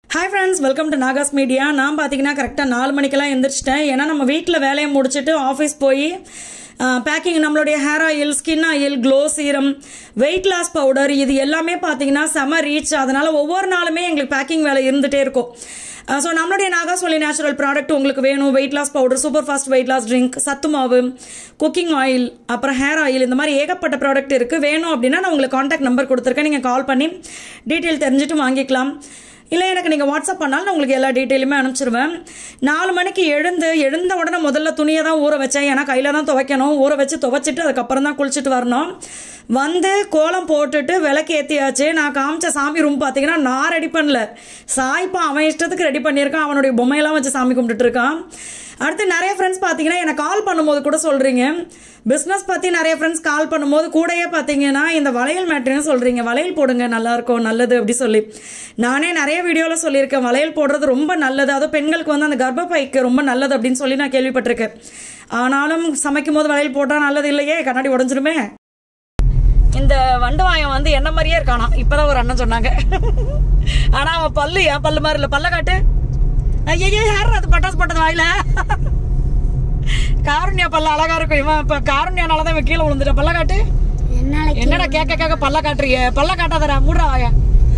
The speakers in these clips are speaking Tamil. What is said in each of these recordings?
Hi friends welcome to Naga's media நான் பார்த்தீங்கன்னா கரெக்டாக நாலு மணிக்கெல்லாம் எந்திரிச்சிட்டேன் ஏன்னா நம்ம வீட்டில் வேலையை முடிச்சுட்டு ஆஃபீஸ் போய் பேக்கிங் நம்மளுடைய hair oil skin oil glow serum weight loss powder இது எல்லாமே பார்த்தீங்கன்னா செம ரீச் அதனால ஒவ்வொரு நாளுமே எங்களுக்கு பேக்கிங் வேலை இருந்துகிட்டே இருக்கும் ஸோ நம்மளுடைய நாகாஸ்வலி நேச்சுரல் ப்ராடக்ட் உங்களுக்கு வேணும் weight loss powder super fast weight loss drink சத்து மாவு குக்கிங் ஆயில் அப்புறம் ஹேர் ஆயில் இந்த மாதிரி ஏகப்பட்ட ப்ராடக்ட் இருக்குது வேணும் அப்படின்னா நான் உங்களுக்கு காண்டாக்ட் நம்பர் கொடுத்துருக்கேன் நீங்கள் கால் பண்ணி டீட்டெயில் தெரிஞ்சுட்டு வாங்கிக்கலாம் இல்லை எனக்கு நீங்கள் வாட்ஸ்அப் பண்ணாலும் நான் உங்களுக்கு எல்லா டீட்டெயிலுமே அனுப்பிச்சிருவேன் நாலு மணிக்கு எழுந்து எழுந்த உடனே முதல்ல துணியை தான் ஊற வச்சேன் ஏன்னா கையில் தான் துவைக்கணும் ஊற வச்சு துவைச்சிட்டு அதுக்கப்புறம் தான் குளிச்சுட்டு வரணும் வந்து கோலம் போட்டுட்டு விளக்கு ஏற்றியாச்சு நான் காமிச்ச சாமி ரூம் பார்த்தீங்கன்னா நான் ரெடி பண்ணல சாய்ப்பா அவன் இஷ்டத்துக்கு ரெடி பண்ணியிருக்கான் அவனுடைய பொம்மையெல்லாம் வச்சு சாமி கும்பிட்டுட்டு இருக்கான் அடுத்து நிறைய ஃப்ரெண்ட்ஸ் பார்த்தீங்கன்னா எனக்கு கால் பண்ணும்போது கூட சொல்கிறீங்க பிஸ்னஸ் பற்றி நிறைய ஃப்ரெண்ட்ஸ் கால் பண்ணும்போது கூடயே பார்த்தீங்கன்னா இந்த வளையல் மேட்ருன்னு சொல்கிறீங்க வளையல் போடுங்க நல்லாயிருக்கும் நல்லது அப்படி சொல்லி நானே நிறைய வீடியோவில் சொல்லியிருக்கேன் வளையல் போடுறது ரொம்ப நல்லது அதுவும் பெண்களுக்கு வந்து அந்த கர்ப்பப்பைக்கு ரொம்ப நல்லது அப்படின்னு சொல்லி நான் கேள்விப்பட்டிருக்கேன் ஆனாலும் சமைக்கும் போது வளையல் போட்டால் நல்லது இல்லையே கண்ணாடி உடஞ்சிருமே இந்த வண்டுவாயம் வந்து என்ன மாதிரியே இருக்கானா இப்பதான் ஒரு அண்ணன் சொன்னாங்க ஆனா அவன் பல்லு என் பல்லு மாதிரி இல்ல பல்ல காட்டு ஐயோ யார் அது பட்டாசு போட்டது வாயில காருண்யா பல்ல அழகா இருக்கும் இவன் இப்ப காருண்யானாலதான் இவன் கீழே விழுந்துட்ட பல்ல காட்டு என்னால என்னடா கேட்க கேட்க பல்ல காட்டுறிய பல்ல காட்டாதடா மூடா வாய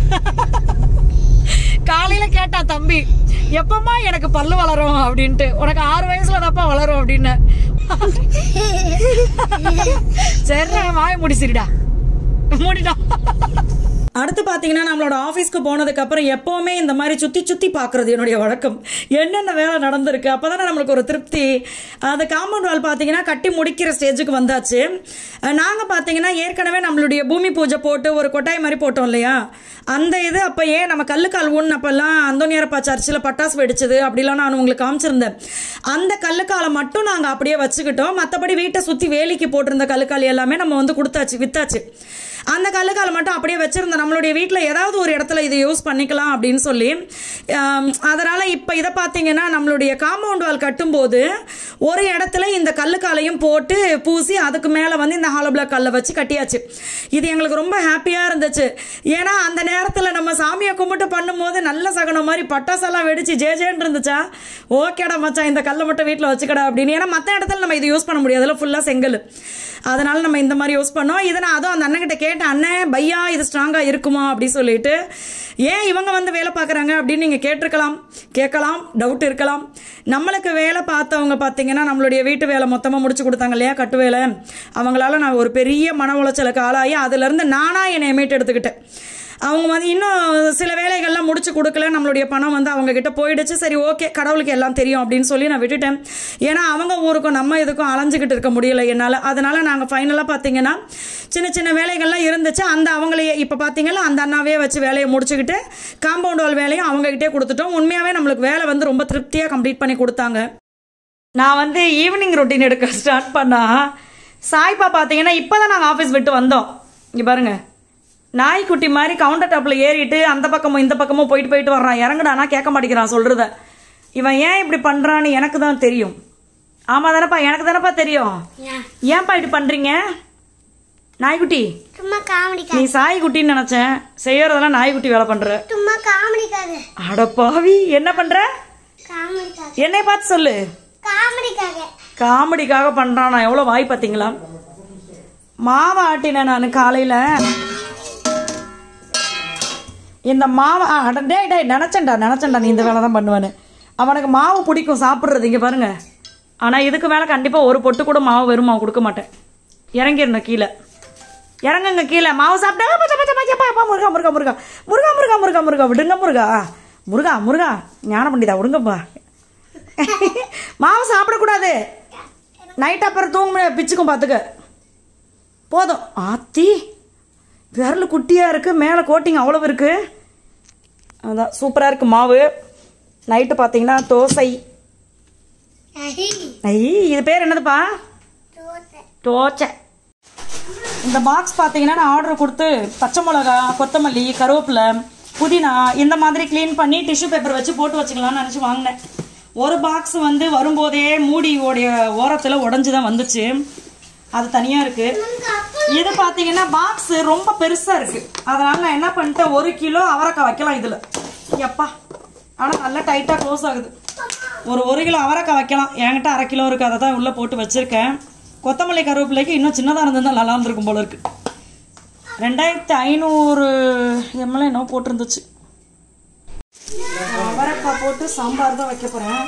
காலையில கேட்டா தம்பி எப்பமா எனக்கு பல்லு வளரும் அப்படின்ட்டு உனக்கு ஆறு வயசுல தப்பா வளரும் அப்படின்னு சரி வாய முடி சரிடா மூடிடா அடுத்து பார்த்தீங்கன்னா நம்மளோட ஆஃபீஸ்க்கு போனதுக்கு அப்புறம் எப்போவுமே இந்த மாதிரி சுற்றி சுற்றி பார்க்குறது என்னுடைய வழக்கம் என்னென்ன வேலை நடந்திருக்கு அப்போ தானே நம்மளுக்கு ஒரு திருப்தி அந்த காம்பவுண்ட் வால் பார்த்தீங்கன்னா கட்டி முடிக்கிற ஸ்டேஜுக்கு வந்தாச்சு நாங்கள் பார்த்தீங்கன்னா ஏற்கனவே நம்மளுடைய பூமி பூஜை போட்டு ஒரு கொட்டாய் மாதிரி போட்டோம் இல்லையா அந்த இது அப்போ ஏன் நம்ம கல்லுக்கால் ஊன்னப்பெல்லாம் அந்தோனியாரப்பா சர்ச்சில் பட்டாசு வெடிச்சது அப்படிலாம் நான் உங்களுக்கு காமிச்சிருந்தேன் அந்த கல்லுக்காலை மட்டும் நாங்கள் அப்படியே வச்சுக்கிட்டோம் மற்றபடி வீட்டை சுற்றி வேலிக்கு போட்டிருந்த கல்லுக்கால் எல்லாமே நம்ம வந்து கொடுத்தாச்சு வித்தாச்சு அந்த கல்லுக்கால மட்டும் அப்படியே வச்சிருந்த நம்மளுடைய வீட்டில் ஏதாவது ஒரு இடத்துல இதை யூஸ் பண்ணிக்கலாம் அப்படின்னு சொல்லி ஆம், அதனால இப்போ இதை பார்த்தீங்கன்னா நம்மளுடைய காம்பவுண்ட் வால் கட்டும்போது ஒரு இடத்துல இந்த கல்லுக்காலையும் போட்டு பூசி அதுக்கு மேலே வந்து இந்த ஹாலோ பிளாக் கல்லை வச்சு கட்டியாச்சு இது எங்களுக்கு ரொம்ப ஹாப்பியாக இருந்துச்சு ஏன்னா அந்த நேரத்தில் நம்ம சாமியை கும்பிட்டு பண்ணும்போது நல்ல சகனம் மாதிரி பட்டாசெல்லாம் வெடிச்சு ஜே ஜேன்னு இருந்துச்சா ஓகேடா மச்சான் இந்த கல்லை மட்டும் வீட்டில் வச்சுக்கடா அப்படின்னு ஏன்னா மற்ற இடத்துல நம்ம இது யூஸ் பண்ண முடியாது அதில் ஃபுல்லாக செங்கல் அதனால நம்ம இந்த மாதிரி யூஸ் பண்ணோம் இதை நான் அதுவும் அந்த அண்ணன்கிட்ட கேட்டேன் அண்ணன் பையா இது ஸ்ட்ராங்காக இருக்குமா அப்படின்னு சொல்லிட்டு ஏன் இவங்க வந்து வேலை பார்க்குறாங்க அப்படின்னு நீங்கள் கேட்டிருக்கலாம் கேட்கலாம் டவுட் இருக்கலாம் நம்மளுக்கு வேலை பார்த்தவங்க பார்த்தீங்கன்னா நம்மளுடைய வீட்டு வேலை மொத்தமாக முடிச்சு கொடுத்தாங்க இல்லையா கட்டு வேலை அவங்களால நான் ஒரு பெரிய மன உளைச்சலுக்கு ஆளாகி அதுலேருந்து நானாக என்னை மீட்டு எடுத்துக்கிட்டேன் அவங்க வந்து இன்னும் சில வேலைகள்லாம் முடிச்சு கொடுக்கல நம்மளுடைய பணம் வந்து அவங்க கிட்ட போயிடுச்சு சரி ஓகே கடவுளுக்கு எல்லாம் தெரியும் அப்படின்னு சொல்லி நான் விட்டுட்டேன் ஏன்னா அவங்க ஊருக்கும் நம்ம இதுக்கும் அலைஞ்சிக்கிட்டு இருக்க முடியல என்னால் அதனால நாங்கள் ஃபைனலாக பார்த்தீங்கன்னா சின்ன சின்ன வேலைகள்லாம் இருந்துச்சு அந்த அவங்களையே இப்போ பார்த்தீங்கன்னா அந்த அண்ணாவே வச்சு வேலையை முடிச்சுக்கிட்டு காம்பவுண்ட் வால் வேலையும் அவங்ககிட்டே கொடுத்துட்டோம் உண்மையாகவே நம்மளுக்கு வேலை வந்து ரொம்ப திருப்தியாக கம்ப்ளீட் பண்ணி கொடுத்தாங்க நான் வந்து ஈவினிங் ரொட்டீன் எடுக்க ஸ்டார்ட் பண்ணா சாய்ப்பா பார்த்தீங்கன்னா இப்போ தான் நாங்கள் ஆஃபீஸ் விட்டு வந்தோம் இங்கே பாருங்க நாய்க்குட்டி மாதிரி கவுண்டர் டாப்பில் ஏறிட்டு அந்த பக்கமும் இந்த பக்கமும் போயிட்டு போயிட்டு வர்றான் இறங்குடானா கேட்க மாட்டேங்கிறான் சொல்கிறத இவன் ஏன் இப்படி பண்ணுறான்னு எனக்கு தான் தெரியும் ஆமாம் தானேப்பா எனக்கு தானேப்பா தெரியும் ஏன்? ஏன்ப்பா இப்படி பண்ணுறீங்க நாய்க்குட்டி சும்மா காமெடிக்காக நீ சாய்க்குட்டின்னு நினச்சேன் செய்யறதெல்லாம் நாய்க்குட்டி வேலை பண்ணுற சும்மா காமெடிக்காக அட பாவி என்ன பண்ணுற காமெடிக்காக என்னை பார்த்து சொல்லு காமெடிக்காக காமெடிக்காக பண்ணுறான் நான் எவ்வளோ வாய் பார்த்தீங்களா மாவை ஆட்டினேன் நான் காலையில் இந்த மாவை ஆ, அட டேய் டேய் நினச்சேன்டா நினச்சேன்டா நீ இந்த வேலை தான் பண்ணுவேன்னு அவனுக்கு மாவு பிடிக்கும் சாப்பிட்றது இங்கே பாருங்க ஆனால் இதுக்கு மேலே கண்டிப்பாக ஒரு பொட்டு கூட மாவு வெறும் மாவு கொடுக்க மாட்டேன் இறங்கிடணும் கீழே இறங்குங்க கீழே மாவு சாப்பிட்டா பச்சை பச்சை பச்சை பா, பா, முருகா முருகா முருகா முருகா முருகா முருகா முருகா விடுங்க முருகா முருகா முருகா ஞான பண்டிதா விடுங்கப்பா மாவு சாப்பிடக்கூடாது நைட் அப்புறம் தூங்க பிச்சுக்கும் பார்த்துக்க போதும் ஆத்தி விரல் குட்டியாக இருக்குது மேலே கோட்டிங் அவ்வளவு இருக்குது அதான் சூப்பராக இருக்குது மாவு நைட்டு பார்த்தீங்கன்னா தோசை ஐ இது பேர் என்னதுப்பா தோச்சை இந்த பாக்ஸ் பார்த்தீங்கன்னா நான் ஆர்டர் கொடுத்து பச்சை மிளகா கொத்தமல்லி கருவேப்பிலை புதினா இந்த மாதிரி க்ளீன் பண்ணி டிஷ்யூ பேப்பர் வச்சு போட்டு வச்சுக்கலாம்னு நினச்சி வாங்கினேன் ஒரு பாக்ஸ் வந்து வரும்போதே மூடியோடைய ஓரத்தில் உடஞ்சி தான் வந்துச்சு அது தனியாக இருக்குது இது பார்த்தீங்கன்னா பாக்ஸ் ரொம்ப பெருசாக இருக்குது அதனால நான் என்ன பண்ணிட்டேன் ஒரு கிலோ அவரைக்காய் வைக்கலாம் இதில் எப்பா ஆனால் நல்லா டைட்டாக க்ளோஸ் ஆகுது ஒரு ஒரு கிலோ அவரைக்காய் வைக்கலாம் என்கிட்ட அரை கிலோ இருக்குது அதை தான் உள்ளே போட்டு வச்சுருக்கேன் கொத்தமல்லி கருவேப்பிலைக்கு இன்னும் சின்னதாக இருந்திருந்தா நல்லா இருந்திருக்கும் போல இருக்கு ரெண்டாயிரத்தி ஐநூறு எம்எல்ஏ என்னவோ போட்டிருந்துச்சு அவரைக்காய் போட்டு சாம்பார் தான் வைக்க போகிறேன்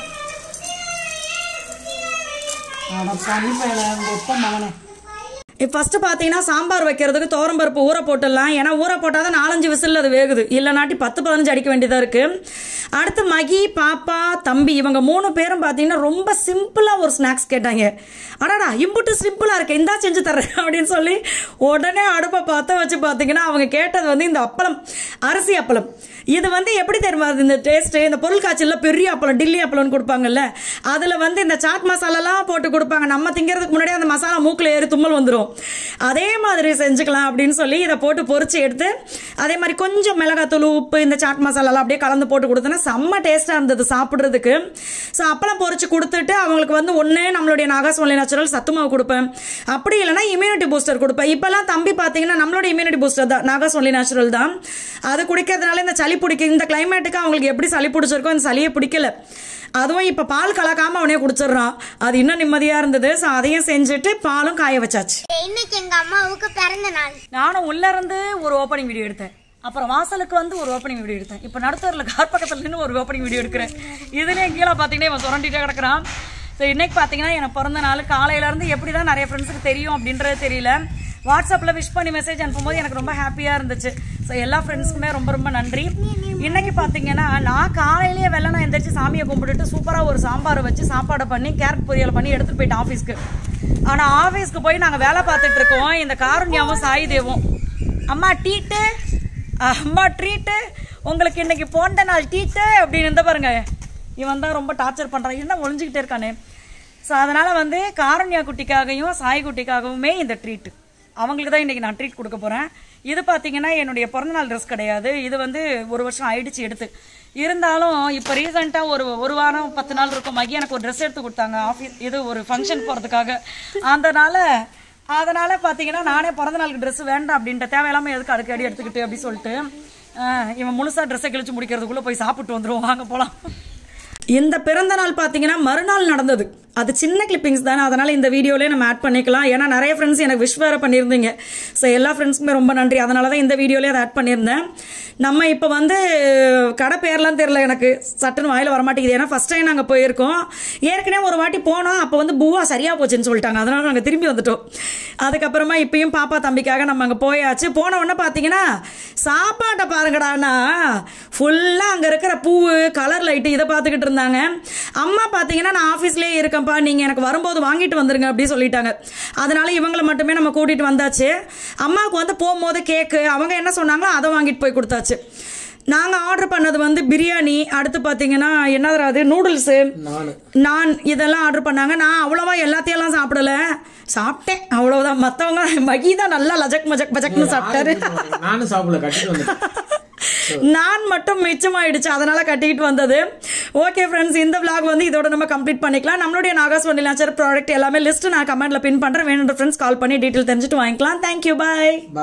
அட பண்ணி பையல ஒப்ப மகனே இப்போ ஃபஸ்ட்டு பார்த்தீங்கன்னா சாம்பார் வைக்கிறதுக்கு தோரம்பருப்பு ஊற போட்டுடலாம் ஏன்னா ஊற போட்டால் தான் நாலஞ்சு விசில் அது வேகுது இல்லைனாட்டி பத்து பதினஞ்சு அடிக்க வேண்டியதாக இருக்குது அடுத்து மகி பாப்பா தம்பி இவங்க மூணு பேரும் பார்த்தீங்கன்னா ரொம்ப சிம்பிளாக ஒரு ஸ்நாக்ஸ் கேட்டாங்க அடாடா இம்புட்டு சிம்பிளாக இருக்கு இந்தா செஞ்சு தர்றேன் அப்படின்னு சொல்லி உடனே அடுப்பை பற்ற வச்சு பார்த்தீங்கன்னா அவங்க கேட்டது வந்து இந்த அப்பளம் அரிசி அப்பளம் இது வந்து எப்படி தெரியுமா அது இந்த டேஸ்ட்டு இந்த பொருள் காய்ச்சலில் பெரிய அப்பளம் டில்லி அப்பளம்னு கொடுப்பாங்கல்ல அதில் வந்து இந்த சாட் மசாலாலாம் போட்டு கொடுப்பாங்க நம்ம திங்கிறதுக்கு முன்னாடியே அந்த மசாலா மூக்கில் ஏறி தும்மல் வந்துடும் அதே மாதிரி செஞ்சுக்கலாம் அப்படின்னு சொல்லி இதை போட்டு பொரிச்சு எடுத்து அதே மாதிரி கொஞ்சம் மிளகாத்தூள் உப்பு இந்த சாட் மசாலாலாம் அப்படியே கலந்து போட்டு கொடுத்தோன்னா செம்ம டேஸ்ட்டாக இருந்தது சாப்பிட்றதுக்கு ஸோ அப்பளம் பொரிச்சு கொடுத்துட்டு அவங்களுக்கு வந்து ஒன்று நம்மளுடைய நாகாஸ்வலி நேச்சுரல் சத்து மாவு கொடுப்பேன் அப்படி இல்லைன்னா இம்யூனிட்டி பூஸ்டர் கொடுப்பேன் இப்போல்லாம் தம்பி பார்த்தீங்கன்னா நம்மளோட இம்யூனிட்டி பூஸ்டர் தான் நாகாஸ்வலி நேச்சுரல் தான் அது குடிக்கிறதுனால இந்த சளி பிடிக்கும் இந்த கிளைமேட்டுக்கு அவங்களுக்கு எப்படி சளி பிடிச்சிருக்கோ அந்த சளியே பிடிக்கல அதுவும் இப்போ பால் கலக்காம அவனே குடிச்சிடுறான் அது இன்னும் நிம்மதியாக இருந்தது ஸோ அதையும் செஞ்சுட்டு பாலும் காய வச்சாச்சு இன்னைக்கு எங்க அம்மாவுக்கு பிறந்த நாள் நானும் உள்ள இருந்து ஒரு ஓப்பனிங் வீடியோ எடுத்தேன் அப்புறம் வாசலுக்கு வந்து ஒரு ஓப்பனிங் வீடியோ எடுத்தேன் இப்போ நடுத்தூரில் கார் பக்கத்தில் நின்று ஒரு ஓப்பனிங் வீடியோ எடுக்கிறேன் இதுலேயே கீழே பார்த்தீங்கன்னா இவன் சுரண்டிட்டே கிடக்குறான் ஸோ இன்னைக்கு பார்த்தீங்கன்னா எனக்கு பிறந்த நாள் காலையிலேருந்து எப்படி தான் நிறைய ஃப்ரெண்ட்ஸுக்கு தெரியும் அப்படின்றது தெரியல வாட்ஸ்அப்பில் விஷ் பண்ணி மெசேஜ் அனுப்பும்போது எனக்கு ரொம்ப ஹாப்பியாக இருந்துச்சு ஸோ எல்லா ஃப்ரெண்ட்ஸுக்குமே ரொம்ப ரொம்ப நன்றி இன்னைக்கு பார்த்தீங்கன்னா நான் காலையிலேயே வெள்ளனா எந்திரிச்சு சாமியை கும்பிட்டுட்டு சூப்பராக ஒரு சாம்பாரை வச்சு சாப்பாடை பண்ணி கேரட் பொரியல் பண்ணி எடுத்துகிட்டு போயிட்டேன் ஆஃபீஸ்க்கு ஆனால் ஆஃபீஸ்க்கு போய் நாங்கள் வேலை பார்த்துட்டு இருக்கோம் இந்த காருண்யாவும் சாய் தேவும் அம்மா டீட்டு அம்மா ட்ரீட்டு உங்களுக்கு இன்னைக்கு போன்ற நாள் டீட்டு அப்படின்னு இருந்த பாருங்க இவன் தான் ரொம்ப டார்ச்சர் பண்ணுறான் என்ன ஒளிஞ்சுக்கிட்டே இருக்கானே ஸோ அதனால் வந்து காரண்யா குட்டிக்காகவும் சாய் குட்டிக்காகவுமே இந்த ட்ரீட்டு அவங்களுக்கு தான் இன்றைக்கி நான் ட்ரீட் கொடுக்க போகிறேன் இது பார்த்தீங்கன்னா என்னுடைய பிறந்தநாள் ட்ரெஸ் கிடையாது இது வந்து ஒரு வருஷம் ஆயிடுச்சு எடுத்து இருந்தாலும் இப்போ ரீசெண்டாக ஒரு ஒரு வாரம் பத்து நாள் இருக்கும் மகி எனக்கு ஒரு ட்ரெஸ் எடுத்து கொடுத்தாங்க ஆஃபீஸ் இது ஒரு ஃபங்க்ஷன் போகிறதுக்காக அதனால் அதனால் பார்த்தீங்கன்னா நானே பிறந்த நாளுக்கு ட்ரெஸ் வேண்டாம் அப்படின்ட்டு தேவையில்லாமல் எதுக்கு அடிக்கடி எடுத்துக்கிட்டு அப்படி சொல்லிட்டு அஹ், இவன் முழுசாக ட்ரெஸ்ஸை கிழிச்சு முடிக்கிறதுக்குள்ளே போய் சாப்பிட்டு வந்துருவோம் வாங்க போகலாம் இந்த பிறந்த நாள் பார்த்தீங்கன்னா மறுநாள் நடந்தது அது சின்ன கிளிப்பிங்ஸ் தானே அதனால இந்த வீடியோலேயே நம்ம ஆட் பண்ணிக்கலாம் ஏன்னா நிறைய ஃப்ரெண்ட்ஸ் எனக்கு விஷ் வேற பண்ணியிருந்தீங்க ஸோ எல்லா ஃப்ரெண்ட்ஸுக்குமே ரொம்ப நன்றி அதனால தான் இந்த வீடியோலேயே அதை ஆட் பண்ணியிருந்தேன் நம்ம இப்போ வந்து கடை பேர்லாம் தெரியல எனக்கு சட்டுன்னு வாயில் வரமாட்டேங்குது ஏன்னா ஃபர்ஸ்ட் டைம் நாங்கள் போயிருக்கோம் ஏற்கனவே ஒரு வாட்டி போனோம் அப்போ வந்து பூவா சரியாக போச்சுன்னு சொல்லிட்டாங்க அதனால நாங்கள் திரும்பி வந்துட்டோம் அதுக்கப்புறமா இப்பயும் பாப்பா தம்பிக்காக நம்ம அங்கே போயாச்சு போன உடனே பார்த்தீங்கன்னா சாப்பாட்டை பாருங்கடாண்ணா ஃபுல்லாக அங்கே இருக்கிற பூவு கலர் லைட்டு இதை பார்த்துக்கிட்டு இருந்தாங்க அம்மா பார்த்தீங்கன்னா நான் ஆஃபீஸ்லேயே இருக்கேன்ப்பா நீங்கள் எனக்கு வரும்போது வாங்கிட்டு வந்துருங்க அப்படி சொல்லிட்டாங்க அதனால இவங்களை மட்டுமே நம்ம கூட்டிகிட்டு வந்தாச்சு அம்மாவுக்கு வந்து போகும்போது கேக்கு அவங்க என்ன சொன்னாங்களோ அதை வாங்கிட்டு போய் கொடுத்தாச்சு நாங்கள் ஆர்டர் பண்ணது வந்து பிரியாணி அடுத்து பார்த்தீங்கன்னா என்னதுடா அது நூடுல்ஸு நான் இதெல்லாம் ஆர்டர் பண்ணாங்க நான் அவ்வளோவா எல்லாத்தையெல்லாம் சாப்பிடல சாப்பிட்டேன் அவ்வளோதான் மற்றவங்க மகி தான் நல்லா லஜக் மஜக் பஜக்னு சாப்பிட்டாரு நானும் சாப்பிடல கட்டிட்டு வந்துட்டேன் நான் மட்டும் மிச்சமாயிடுச்சு அதனால கட்டிட்டு வந்தது ஓகே ஃப்ரெண்ட்ஸ் இந்த vlog வந்து இதோட நம்ம கம்ப்ளீட் பண்ணிக்கலாம் நம்மளுடைய நாகாஸ் வண்டி லான்ச்சர் ப்ராடக்ட் எல்லாமே லிஸ்ட் நான் கமெண்ட்ல பின் பண்றேன் வேணுன்ற ஃப்ரெண்ட்ஸ் கால் பண்ணி டீட்டெயில் தெரிஞ்சுட்டு வாங்கிக்கலாம் தேங்க்யூ பாய்